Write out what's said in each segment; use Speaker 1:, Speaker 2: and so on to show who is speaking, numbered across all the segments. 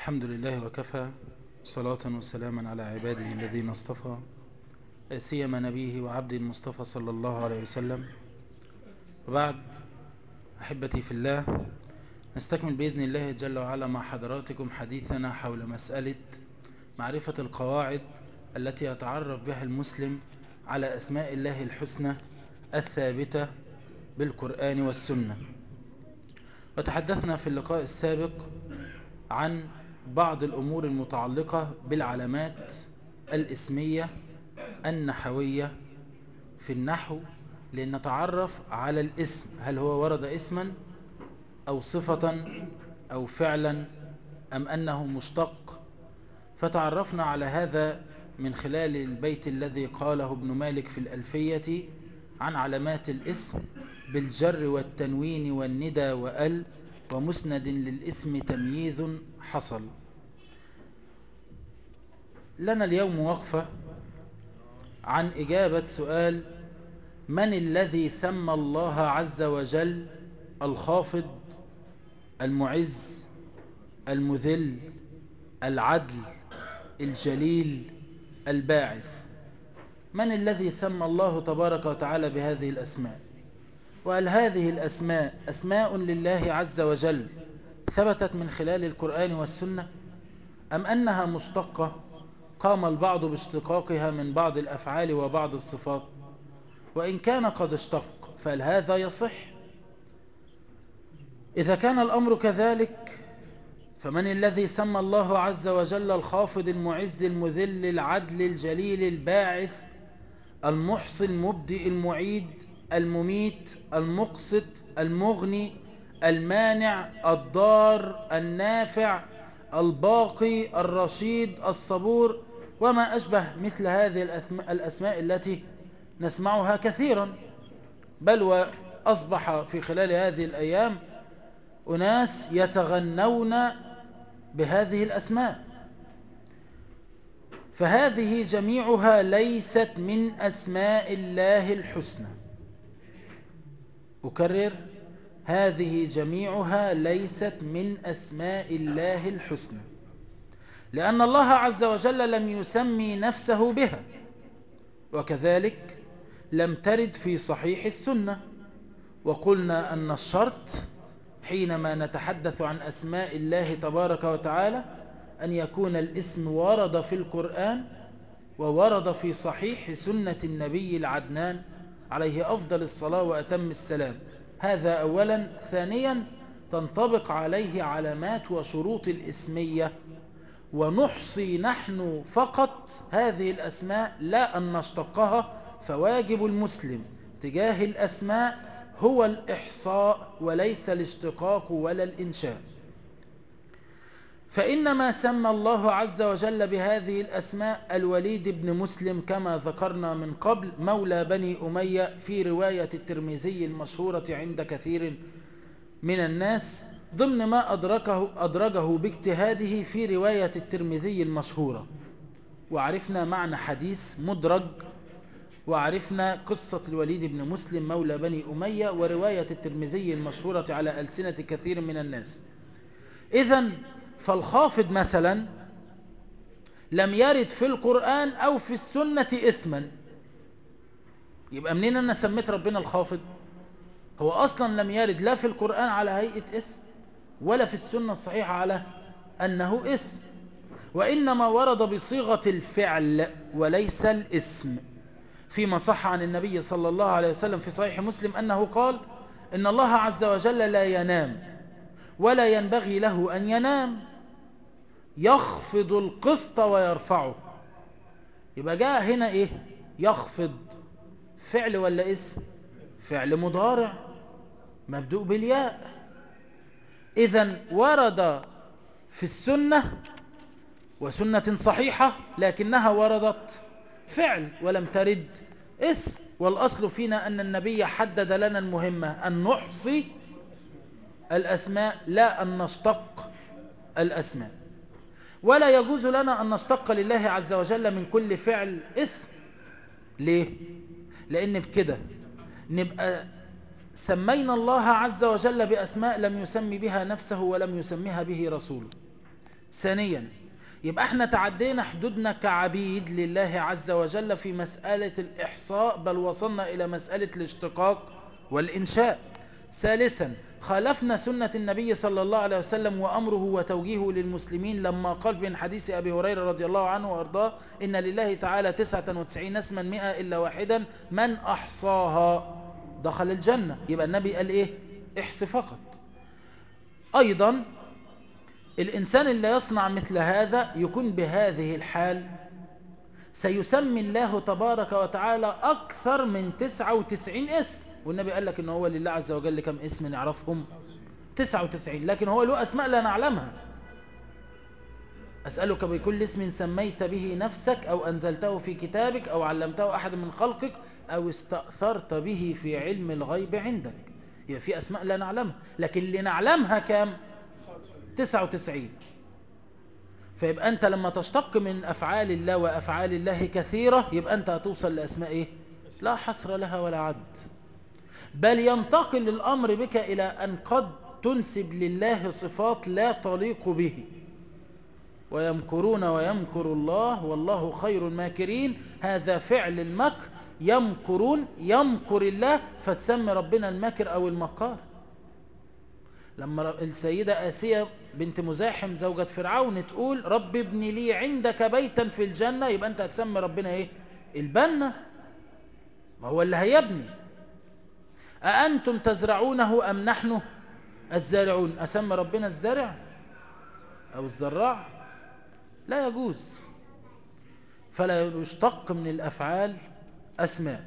Speaker 1: الحمد لله وكفى صلاة وسلاما على عباده الذين اصطفى سيما نبيه وعبد المصطفى صلى الله عليه وسلم وبعد أحبتي في الله نستكمل بإذن الله جل وعلا مع حضراتكم حديثنا حول مسألة معرفة القواعد التي يتعرف بها المسلم على أسماء الله الحسنى الثابتة بالقرآن والسنة وتحدثنا في اللقاء السابق عن بعض الأمور المتعلقة بالعلامات الإسمية النحوية في النحو لنتعرف على الاسم هل هو ورد اسما أو صفة أو فعلا أم أنه مشتق فتعرفنا على هذا من خلال البيت الذي قاله ابن مالك في الألفية عن علامات الاسم بالجر والتنوين والندى وأل ومسند للاسم تمييز حصل لنا اليوم وقفة عن إجابة سؤال من الذي سمى الله عز وجل الخافض المعز المذل العدل الجليل الباعث من الذي سمى الله تبارك وتعالى بهذه الأسماء وهل هذه الأسماء أسماء لله عز وجل ثبتت من خلال القرآن والسنة أم أنها مشتقة قام البعض باشتقاقها من بعض الأفعال وبعض الصفات وإن كان قد اشتق فهل هذا يصح إذا كان الأمر كذلك فمن الذي سمى الله عز وجل الخافض المعز المذل العدل الجليل الباعث المحصي المبدئ المعيد المميت المقسط المغني المانع الضار النافع الباقي الرشيد الصبور وما أشبه مثل هذه الأسماء التي نسمعها كثيرا بل وأصبح في خلال هذه الأيام أناس يتغنون بهذه الأسماء فهذه جميعها ليست من أسماء الله الحسنى أكرر هذه جميعها ليست من أسماء الله الحسنى لأن الله عز وجل لم يسمي نفسه بها وكذلك لم ترد في صحيح السنة وقلنا أن الشرط حينما نتحدث عن أسماء الله تبارك وتعالى أن يكون الاسم ورد في القرآن وورد في صحيح سنة النبي العدنان عليه أفضل الصلاة وأتم السلام هذا أولا ثانيا تنطبق عليه علامات وشروط الاسمية ونحصي نحن فقط هذه الأسماء لا أن نشتقها فواجب المسلم تجاه الأسماء هو الإحصاء وليس الاشتقاق ولا الإنشاء فإنما سمى الله عز وجل بهذه الأسماء الوليد بن مسلم كما ذكرنا من قبل مولى بني أمية في رواية الترمذي المشهورة عند كثير من الناس ضمن ما أدركه, أدرجه باجتهاده في رواية الترمذي المشهورة وعرفنا معنى حديث مدرج وعرفنا قصة الوليد بن مسلم مولى بني أمية ورواية الترمذي المشهورة على ألسنة كثير من الناس إذا فالخافض مثلا لم يرد في القرآن أو في السنة اسما يبقى منين أنا سميت ربنا الخافض هو أصلا لم يرد لا في القرآن على هيئة اسم ولا في السنة الصحيحة على أنه اسم وإنما ورد بصيغة الفعل وليس الاسم فيما صح عن النبي صلى الله عليه وسلم في صحيح مسلم أنه قال إن الله عز وجل لا ينام ولا ينبغي له أن ينام يخفض القسط ويرفعه يبقى جاء هنا إيه يخفض فعل ولا اسم فعل مضارع مبدوء بالياء إذا ورد في السنة وسنة صحيحة لكنها وردت فعل ولم ترد اسم والأصل فينا أن النبي حدد لنا المهمة أن نحصي الأسماء لا أن نشتق الأسماء ولا يجوز لنا أن نشتق لله عز وجل من كل فعل اسم ليه؟ لأن بكده نبقى سمينا الله عز وجل بأسماء لم يسمي بها نفسه ولم يسميها به رسوله ثانيا يبقى احنا تعدينا حدودنا كعبيد لله عز وجل في مسألة الإحصاء بل وصلنا إلى مسألة الاشتقاق والإنشاء ثالثا خالفنا سنة النبي صلى الله عليه وسلم وأمره وتوجيهه للمسلمين لما قال من حديث أبي هريرة رضي الله عنه وأرضاه إن لله تعالى تسعة وتسعين اسما مئة إلا واحدا من أحصاها دخل الجنة يبقى النبي قال إيه احص فقط أيضا الإنسان اللي يصنع مثل هذا يكون بهذه الحال سيسمي الله تبارك وتعالى أكثر من 99 اسم والنبي قال لك إن هو لله عز وجل كم اسم نعرفهم 99 لكن هو له أسماء لا نعلمها أسألك بكل اسم سميت به نفسك أو أنزلته في كتابك أو علمته أحد من خلقك أو استأثرت به في علم الغيب عندك يبقى في أسماء لا نعلمها لكن اللي نعلمها كام 99 فيبقى أنت لما تشتق من أفعال الله وأفعال الله كثيرة يبقى أنت هتوصل لأسماء إيه لا حصر لها ولا عد بل ينتقل الأمر بك إلى أن قد تنسب لله صفات لا تليق به ويمكرون ويمكر الله والله خير الماكرين هذا فعل المكر يمكرون يمكر الله فتسمي ربنا الماكر أو المكار لما السيدة آسية بنت مزاحم زوجة فرعون تقول رب ابن لي عندك بيتا في الجنة يبقى أنت هتسمي ربنا إيه البنة ما هو اللي هيبني أأنتم تزرعونه أم نحن الزارعون أسمى ربنا الزارع أو الزراع لا يجوز فلا يشتق من الأفعال أسماء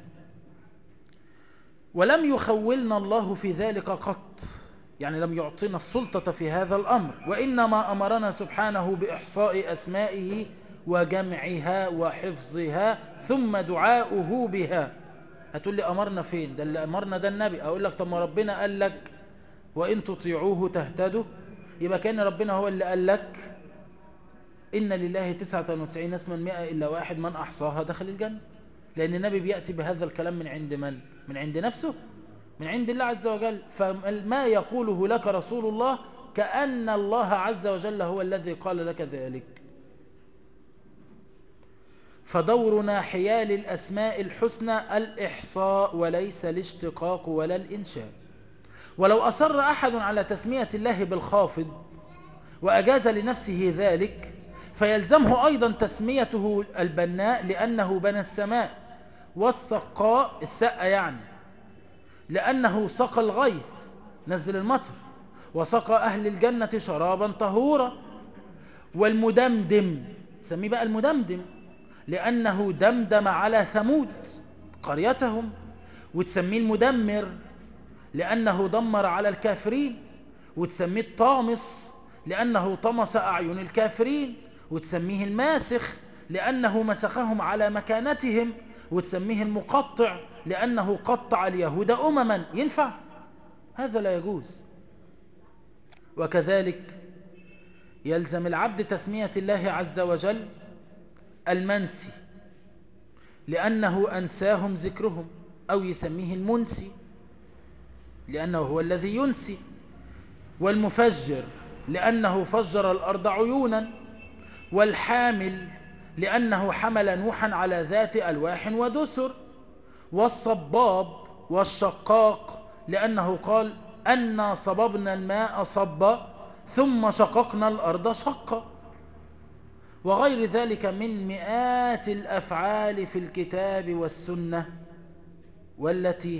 Speaker 1: ولم يخولنا الله في ذلك قط يعني لم يعطينا السلطة في هذا الأمر وإنما أمرنا سبحانه بإحصاء أسمائه وجمعها وحفظها ثم دعاؤه بها هتقول لي أمرنا فين ده اللي أمرنا ده النبي أقول لك طب ما ربنا قال لك وإن تطيعوه تهتدوا يبقى كان ربنا هو اللي قال لك إن لله تسعة وتسعين اسما مئة إلا واحد من أحصاها دخل الجنة لأن النبي بيأتي بهذا الكلام من عند من؟ من عند نفسه من عند الله عز وجل فما يقوله لك رسول الله كأن الله عز وجل هو الذي قال لك ذلك فدورنا حيال الأسماء الحسنى الإحصاء وليس الاشتقاق ولا الإنشاء ولو أصر أحد على تسمية الله بالخافض وأجاز لنفسه ذلك فيلزمه أيضا تسميته البناء لأنه بنى السماء والسقاء السقة يعني لأنه سقى الغيث نزل المطر وسقى أهل الجنة شرابا طهورا والمدمدم سميه بقى المدمدم لأنه دمدم على ثمود قريتهم وتسميه المدمر لأنه دمر على الكافرين وتسميه الطامس لأنه طمس أعين الكافرين وتسميه الماسخ لأنه مسخهم على مكانتهم وتسميه المقطع لأنه قطع اليهود أمما ينفع هذا لا يجوز وكذلك يلزم العبد تسمية الله عز وجل المنسي لأنه أنساهم ذكرهم أو يسميه المنسي لأنه هو الذي ينسي والمفجر لأنه فجر الأرض عيونا والحامل لأنه حمل نوحا على ذات ألواح ودسر والصباب والشقاق لأنه قال أنا صببنا الماء صبا ثم شققنا الأرض شقا وغير ذلك من مئات الأفعال في الكتاب والسنة والتي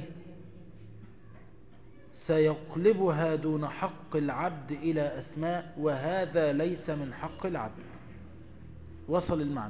Speaker 1: سيقلبها دون حق العبد إلى أسماء وهذا ليس من حق العبد وصل المعنى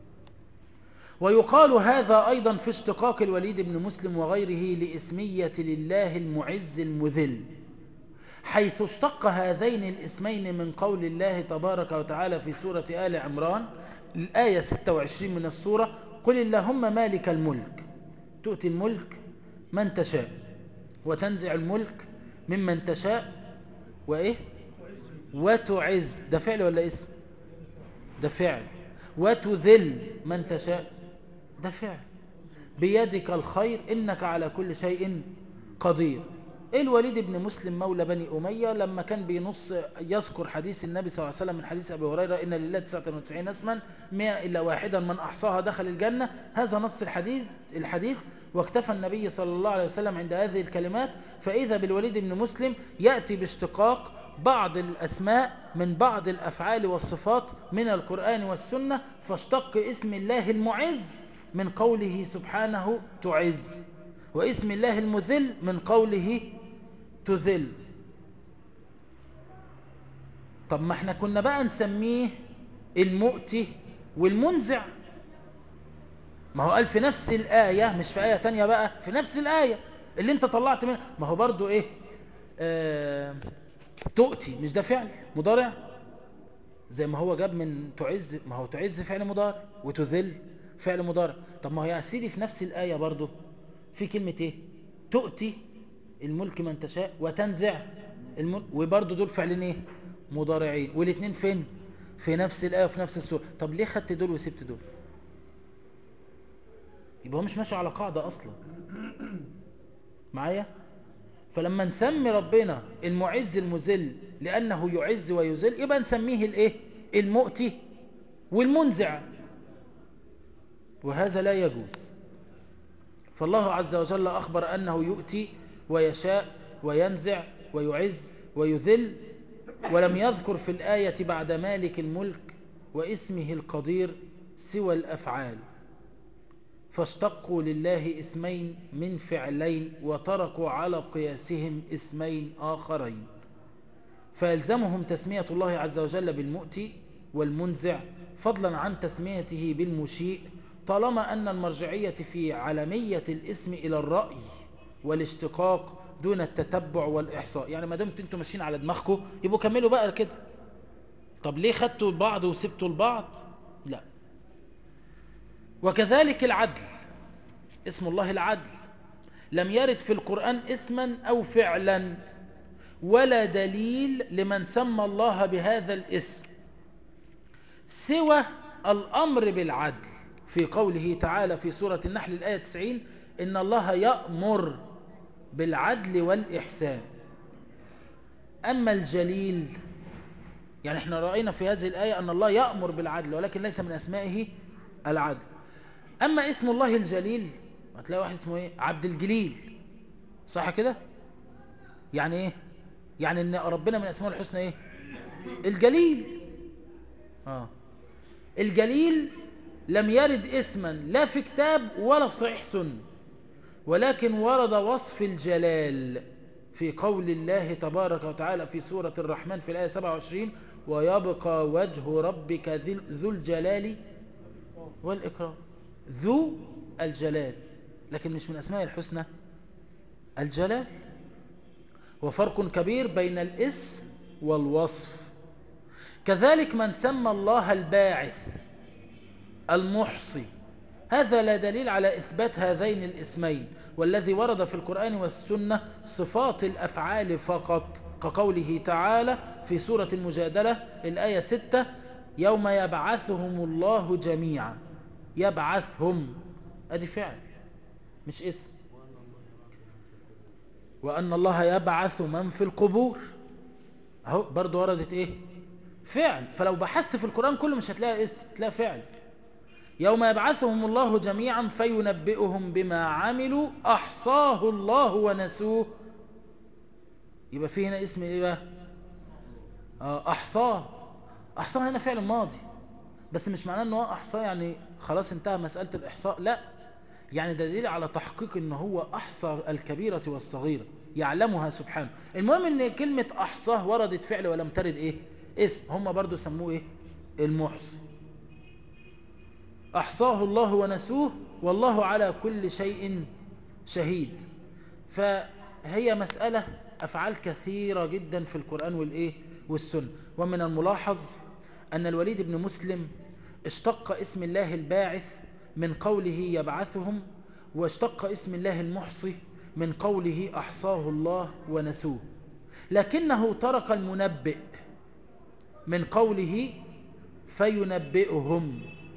Speaker 1: ويقال هذا أيضا في اشتقاق الوليد بن مسلم وغيره لإسمية لله المعز المذل حيث اشتق هذين الاسمين من قول الله تبارك وتعالى في سورة آل عمران الآية 26 من السورة قل اللهم مالك الملك تؤتي الملك من تشاء وتنزع الملك ممن تشاء وإيه وتعز ده فعل ولا اسم ده فعل وتذل من تشاء ده فعل بيدك الخير إنك على كل شيء قدير الوليد بن مسلم مولى بني أمية لما كان بينص يذكر حديث النبي صلى الله عليه وسلم من حديث أبي هريرة إن لله 99 اسما 100 إلا واحدا من أحصاها دخل الجنة هذا نص الحديث الحديث واكتفى النبي صلى الله عليه وسلم عند هذه الكلمات فإذا بالوليد بن مسلم يأتي باشتقاق بعض الأسماء من بعض الأفعال والصفات من القرآن والسنة فاشتق اسم الله المعز من قوله سبحانه تعز واسم الله المذل من قوله تذل طب ما احنا كنا بقى نسميه المؤتي والمنزع ما هو قال في نفس الآية مش في آية تانية بقى في نفس الآية اللي انت طلعت منها ما هو برضو ايه آه تؤتي مش ده فعل مضارع زي ما هو جاب من تعز ما هو تعز فعل مضارع وتذل فعل مضارع طب ما هو يا سيدي في نفس الآية برضو في كلمة ايه تؤتي الملك من تشاء وتنزع الملك وبرضو دول فعلين ايه مضارعين والاثنين فين في نفس الآية وفي نفس السورة طب ليه خدت دول وسبت دول يبقى هو مش ماشي على قاعدة أصلا معايا فلما نسمي ربنا المعز المذل لأنه يعز ويذل يبقى نسميه الايه المؤتي والمنزع وهذا لا يجوز فالله عز وجل أخبر أنه يؤتي ويشاء وينزع ويعز ويذل ولم يذكر في الآية بعد مالك الملك واسمه القدير سوى الأفعال فاشتقوا لله اسمين من فعلين وتركوا على قياسهم اسمين آخرين فيلزمهم تسمية الله عز وجل بالمؤتي والمنزع فضلا عن تسميته بالمشيء طالما أن المرجعية في علمية الاسم إلى الرأي والاشتقاق دون التتبع والإحصاء يعني ما دمت انتم ماشيين على دماغكم يبقوا كملوا بقى كده طب ليه خدتوا البعض وسبتوا البعض لا وكذلك العدل اسم الله العدل لم يرد في القرآن اسما أو فعلا ولا دليل لمن سمى الله بهذا الاسم سوى الأمر بالعدل في قوله تعالى في سورة النحل الآية 90 إن الله يأمر بالعدل والإحسان أما الجليل يعني احنا رأينا في هذه الآية أن الله يأمر بالعدل ولكن ليس من أسمائه العدل أما اسم الله الجليل هتلاقي واحد اسمه ايه عبد الجليل صح كده يعني ايه يعني ان ربنا من اسماء الحسنى ايه الجليل اه الجليل لم يرد اسما لا في كتاب ولا في صحيح سنه ولكن ورد وصف الجلال في قول الله تبارك وتعالى في سورة الرحمن في الآية 27 ويبقى وجه ربك ذو الجلال والإكرام ذو الجلال لكن مش من أسماء الحسنى الجلال وفرق كبير بين الاسم والوصف كذلك من سمى الله الباعث المحصي هذا لا دليل على إثبات هذين الاسمين والذي ورد في القرآن والسنة صفات الأفعال فقط كقوله تعالى في سورة المجادلة الآية 6 يوم يبعثهم الله جميعا يبعثهم ادي فعل مش اسم وأن الله يبعث من في القبور اهو برضو وردت ايه فعل فلو بحثت في القرآن كله مش هتلاقي اسم هتلاقي فعل يوم يبعثهم الله جميعا فينبئهم بما عملوا أحصاه الله ونسوه يبقى في هنا اسم ايه بقى أحصاه أحصاه هنا فعل ماضي بس مش معناه ان هو أحصاه يعني خلاص انتهى مسألة الإحصاء لا يعني ده دليل على تحقيق ان هو أحصى الكبيرة والصغيرة يعلمها سبحانه المهم ان كلمة أحصاه وردت فعل ولم ترد ايه اسم هم برضو سموه ايه المحصي أحصاه الله ونسوه والله على كل شيء شهيد فهي مسألة أفعال كثيرة جدا في القرآن والإيه والسنة ومن الملاحظ أن الوليد بن مسلم اشتق اسم الله الباعث من قوله يبعثهم واشتق اسم الله المحصي من قوله أحصاه الله ونسوه لكنه ترك المنبئ من قوله فينبئهم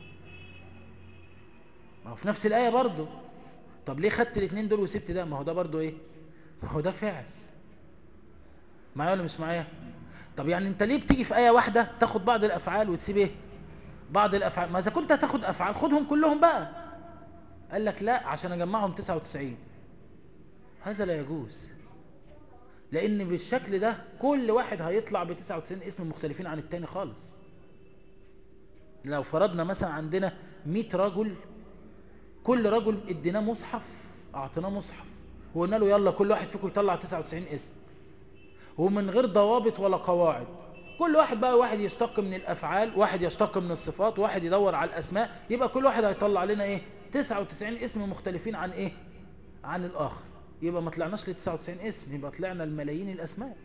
Speaker 1: ما هو في نفس الآية برضو طب ليه خدت الاثنين دول وسبت ده ما هو ده برضو ايه ما هو ده فعل معايا ولا مش معايا طب يعني انت ليه بتيجي في آية واحدة تاخد بعض الأفعال وتسيب ايه بعض الأفعال ما إذا كنت هتاخد أفعال خدهم كلهم بقى قال لك لا عشان أجمعهم 99 هذا لا يجوز لأن بالشكل ده كل واحد هيطلع ب 99 اسم مختلفين عن التاني خالص لو فرضنا مثلا عندنا 100 رجل كل رجل اديناه مصحف اعطيناه مصحف وقلنا له يلا كل واحد فيكم يطلع 99 اسم ومن غير ضوابط ولا قواعد كل واحد بقى واحد يشتق من الافعال واحد يشتق من الصفات واحد يدور على الاسماء يبقى كل واحد هيطلع لنا ايه 99 اسم مختلفين عن ايه عن الاخر يبقى ما طلعناش ل 99 اسم يبقى طلعنا الملايين الاسماء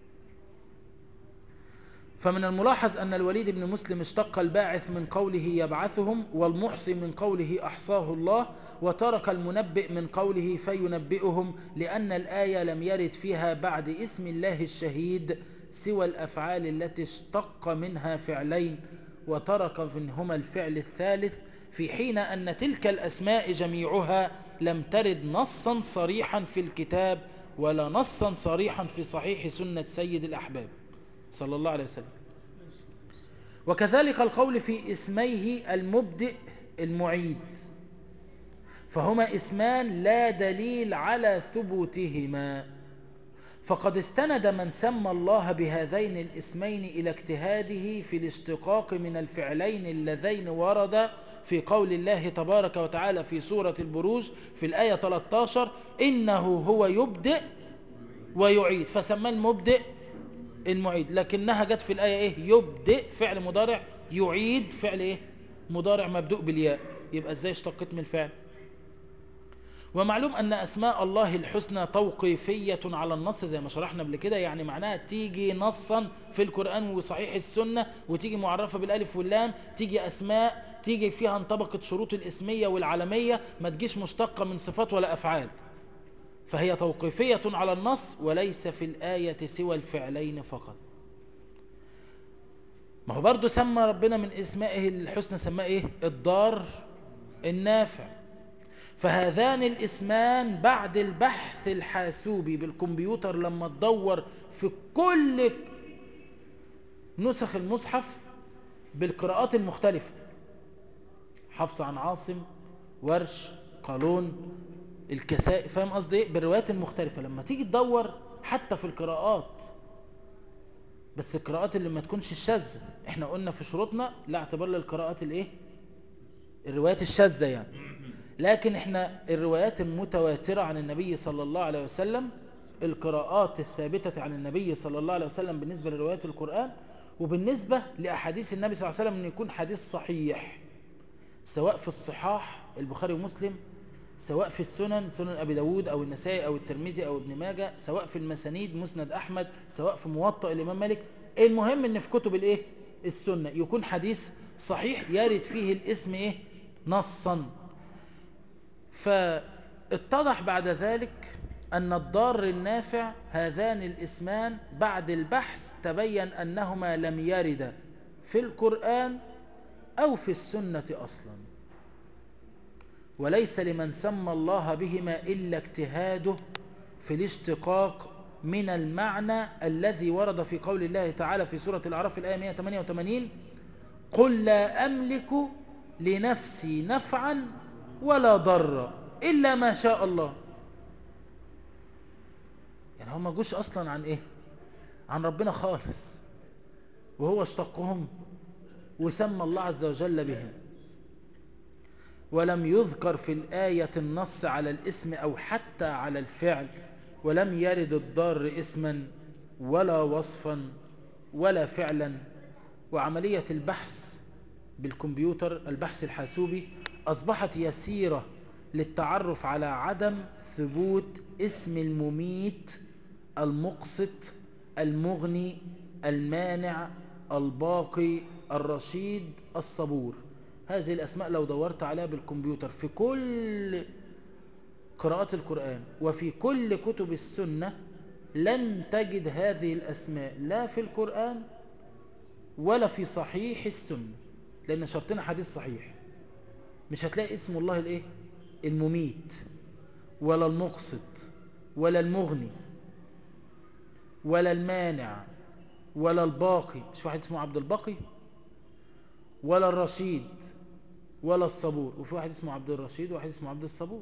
Speaker 1: فمن الملاحظ أن الوليد بن مسلم اشتق الباعث من قوله يبعثهم والمحصي من قوله أحصاه الله وترك المنبئ من قوله فينبئهم لأن الآية لم يرد فيها بعد اسم الله الشهيد سوى الأفعال التي اشتق منها فعلين وترك منهما الفعل الثالث في حين أن تلك الأسماء جميعها لم ترد نصا صريحا في الكتاب ولا نصا صريحا في صحيح سنة سيد الأحباب صلى الله عليه وسلم وكذلك القول في اسميه المبدئ المعيد فهما اسمان لا دليل على ثبوتهما فقد استند من سمى الله بهذين الاسمين إلى اجتهاده في الاشتقاق من الفعلين اللذين ورد في قول الله تبارك وتعالى في سورة البروج في الآية 13 إنه هو يبدئ ويعيد فسمى المبدئ المعيد لكنها جت في الآية إيه يبدئ فعل مضارع يعيد فعل إيه مضارع مبدوء بالياء يبقى إزاي اشتقت من الفعل ومعلوم أن أسماء الله الحسنى توقيفية على النص زي ما شرحنا قبل كده يعني معناها تيجي نصا في القرآن وصحيح السنة وتيجي معرفة بالألف واللام تيجي أسماء تيجي فيها انطبقت شروط الاسمية والعلمية ما تجيش مشتقة من صفات ولا أفعال فهي توقيفية على النص وليس في الآية سوى الفعلين فقط ما هو برضو سمى ربنا من اسمائه الحسنى سماه ايه الضار النافع فهذان الاسمان بعد البحث الحاسوبي بالكمبيوتر لما تدور في كل نسخ المصحف بالقراءات المختلفة حفص عن عاصم ورش قالون الكساء فاهم قصدي ايه بالروايات المختلفة لما تيجي تدور حتى في القراءات بس القراءات اللي ما تكونش الشاذة احنا قلنا في شروطنا لا اعتبار للقراءات الايه الروايات الشاذة يعني لكن احنا الروايات المتواترة عن النبي صلى الله عليه وسلم القراءات الثابتة عن النبي صلى الله عليه وسلم بالنسبة لروايات القرآن وبالنسبة لأحاديث النبي صلى الله عليه وسلم أن يكون حديث صحيح سواء في الصحاح البخاري ومسلم سواء في السنن سنن أبي داود أو النسائي أو الترمذي أو ابن ماجه سواء في المسانيد مسند أحمد سواء في موطأ الإمام مالك المهم أن في كتب الإيه السنة يكون حديث صحيح يرد فيه الاسم إيه نصا فاتضح بعد ذلك أن الضار النافع هذان الاسمان بعد البحث تبين أنهما لم يرد في القرآن أو في السنة أصلا وليس لمن سمى الله بهما إلا اجتهاده في الاشتقاق من المعنى الذي ورد في قول الله تعالى في سورة الأعراف الآية 188 قل لا أملك لنفسي نفعا ولا ضرا إلا ما شاء الله يعني هم جوش أصلا عن إيه عن ربنا خالص وهو اشتقهم وسمى الله عز وجل بهم ولم يذكر في الآية النص على الاسم أو حتى على الفعل ولم يرد الضار اسما ولا وصفا ولا فعلا وعملية البحث بالكمبيوتر البحث الحاسوبي أصبحت يسيرة للتعرف على عدم ثبوت اسم المميت المقسط المغني المانع الباقي الرشيد الصبور هذه الأسماء لو دورت عليها بالكمبيوتر في كل قراءات القرآن وفي كل كتب السنة لن تجد هذه الأسماء لا في القرآن ولا في صحيح السنة لأن شرطنا حديث صحيح مش هتلاقي اسم الله الايه المميت ولا المقسط ولا المغني ولا المانع ولا الباقي مش واحد اسمه عبد الباقي ولا الرشيد ولا الصبور وفي واحد اسمه عبد الرشيد وواحد اسمه عبد الصبور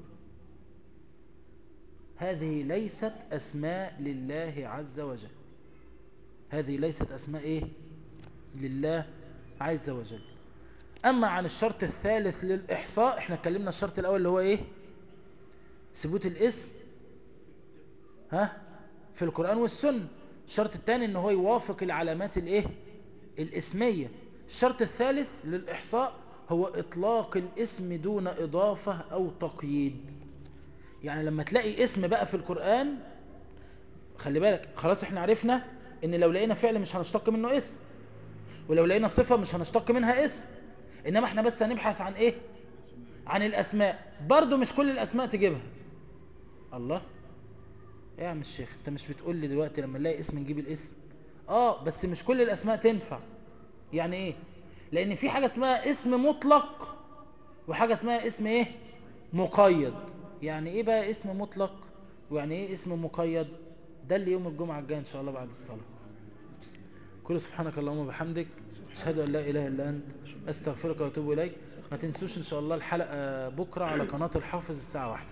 Speaker 1: هذه ليست أسماء لله عز وجل هذه ليست أسماء إيه لله عز وجل أما عن الشرط الثالث للإحصاء احنا اتكلمنا الشرط الأول اللي هو إيه ثبوت الاسم ها في القرآن والسنة الشرط الثاني ان هو يوافق العلامات الايه الاسمية الشرط الثالث للإحصاء هو إطلاق الاسم دون إضافة أو تقييد يعني لما تلاقي اسم بقى في القرآن خلي بالك خلاص احنا عرفنا ان لو لقينا فعل مش هنشتق منه اسم ولو لقينا صفة مش هنشتق منها اسم انما احنا بس هنبحث عن ايه عن الاسماء برضو مش كل الاسماء تجيبها الله ايه يا عم الشيخ انت مش بتقول لي دلوقتي لما نلاقي اسم نجيب الاسم اه بس مش كل الاسماء تنفع يعني ايه لان في حاجة اسمها اسم مطلق وحاجة اسمها اسم ايه مقيد يعني ايه بقى اسم مطلق ويعني ايه اسم مقيد ده اللي يوم الجمعة الجاي ان شاء الله بعد الصلاة كل سبحانك اللهم وبحمدك اشهد ان لا اله الا انت استغفرك واتوب اليك ما تنسوش ان شاء الله الحلقة بكرة على قناة الحافظ الساعة واحدة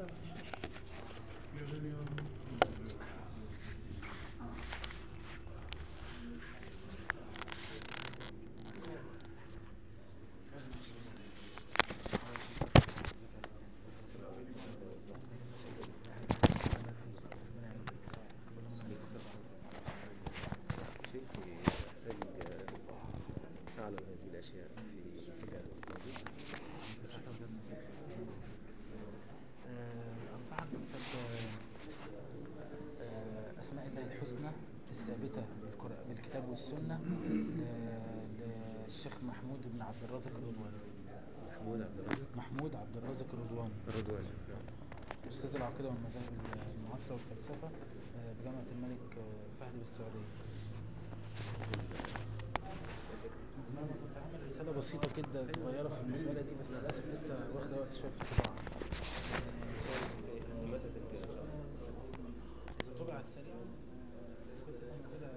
Speaker 2: شيء يحتاج أعلم هذه الأشياء في كتاب موجود
Speaker 1: آه، أنصحك بكتاب آه، أسماء الله الحسنى الثابتة بالقرآن- بالكتاب والسنة ل- للشيخ محمود بن عبد الرازق الرضواني
Speaker 2: محمود عبد الرازق
Speaker 1: محمود عبد الرازق الرضواني
Speaker 2: الرضواني
Speaker 1: أستاذ العقيدة والمذاهب المعاصرة والفلسفة آه، بجامعة الملك آه، فهد بالسعودية أنا كنت عامل رسالة بسيطة كده صغيرة في المسألة دي بس للأسف لسه واخدة وقت شوية في الطباعة إذا طبعت سريعا آه، كنت أنزلها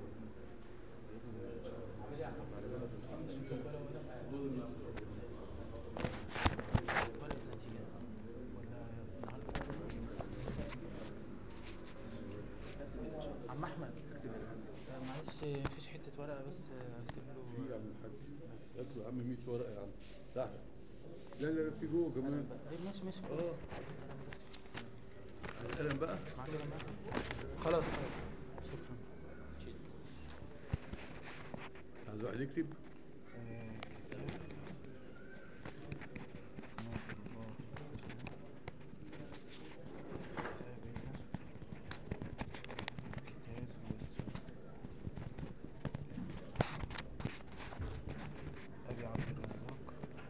Speaker 1: ورقة نتيجة ولا النهارده عم احمد آه، معلش مفيش حته ورقه بس آه، اكتب
Speaker 3: في يا
Speaker 1: له
Speaker 3: عم الحاج اكتب يا عم 100 ورقه يا عم تحت لا لا لا في جوه كمان
Speaker 1: ايه ماشي ماشي
Speaker 3: اه عايز قلم بقى
Speaker 1: معاك كده معاك خلاص خلاص شكرا
Speaker 3: عايز واحد يكتب
Speaker 1: آه، كتاب اسمه الله الحسنى الثابتة الكتاب والسنة أبي عبد الرزاق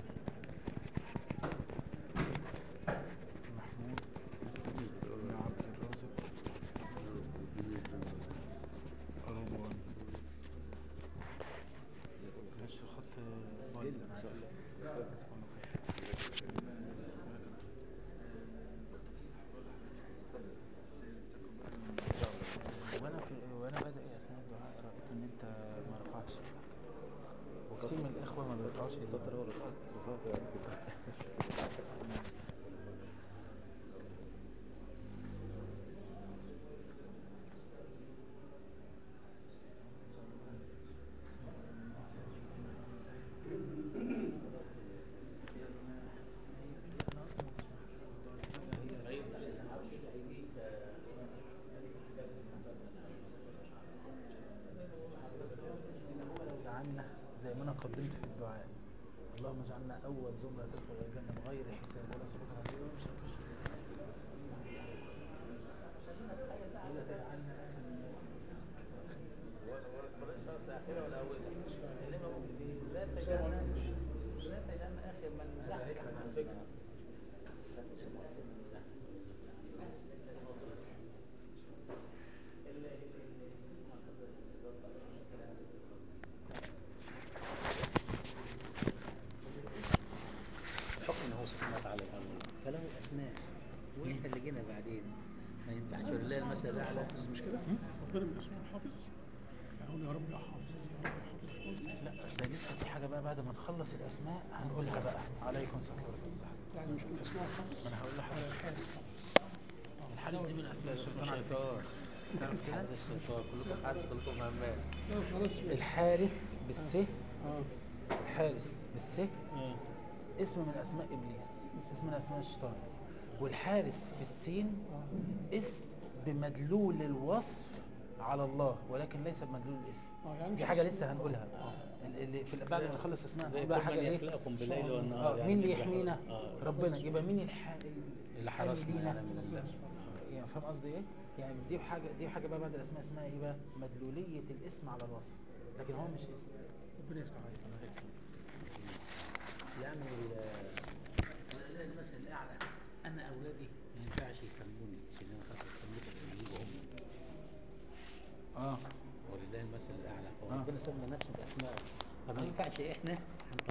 Speaker 1: محمود بن عبد الرازق رضوان ماشي الخط بايظ انا عارف وانا في وانا بادئ اثناء الدعاء رايت ان انت ما رفعتش وكتير من الاخوه ما بيرفعوش
Speaker 2: فترة ورفعت رفعت بعد كده
Speaker 1: لو جعلنا زي ما انا قدمت في الدعاء اللهم اجعلنا اول زمره تدخل الجنه بغير حساب ولا سابقه عذاب مش هنخش ولا تجعلنا لا تجعلنا لا تجعلنا اخر من زحزح عن الفكره
Speaker 4: بحكم ان هو سبحانه وتعالى يعلم فله اسماء واحنا اللي جينا بعدين ما ينفعش ولله المثل الاعلى
Speaker 3: مش كده ربنا
Speaker 1: بقى بعد ما نخلص الاسماء هنقولها بقى عليكم السلام ورحمه الله
Speaker 3: يعني مش من اسماء الخمس
Speaker 1: ما انا هقول لحضرتك
Speaker 3: الحارس
Speaker 1: الحارس دي من اسماء الشيطان على فكرة.
Speaker 2: الشيطان
Speaker 1: تعرف كده
Speaker 2: حارس الشيطان كلكم حارس كلكم همام
Speaker 3: لا خلاص
Speaker 1: الحارث بالس
Speaker 3: اه
Speaker 1: الحارس بالس
Speaker 4: آه.
Speaker 1: اسم من اسماء ابليس اسم من اسماء الشيطان والحارس بالسين اسم بمدلول الوصف على الله ولكن ليس بمدلول الاسم
Speaker 3: اه يعني
Speaker 1: دي
Speaker 3: مش
Speaker 1: حاجه
Speaker 3: اسم.
Speaker 1: لسه هنقولها ال- اللي في بعد ما نخلص اسماء
Speaker 4: زي
Speaker 1: هنقول بقى
Speaker 4: كل
Speaker 1: حاجه
Speaker 4: من
Speaker 1: ايه
Speaker 4: يخلقكم بالليل والنهار
Speaker 1: اه
Speaker 4: يعني
Speaker 1: مين اللي
Speaker 4: من
Speaker 1: يحمينا
Speaker 4: آه.
Speaker 1: ربنا يبقى مين الح...
Speaker 4: اللي حرسنا
Speaker 1: لينا؟
Speaker 4: يعني من الله
Speaker 1: يعني فاهم قصدي ايه يعني دي حاجه دي حاجه بقى بعد الاسماء اسمها ايه بقى مدلوليه الاسم على الوصف لكن هو مش اسم
Speaker 3: ربنا يفتح عليك
Speaker 4: يعني ال- المثل الاعلى انا اولادي ما ينفعش يسموني عشان انا خلاص سميتهم بيجوا هم
Speaker 1: اه
Speaker 4: ولله المثل الاعلى
Speaker 1: آه.
Speaker 4: فربنا سمى نفسه باسماء فما ينفعش احنا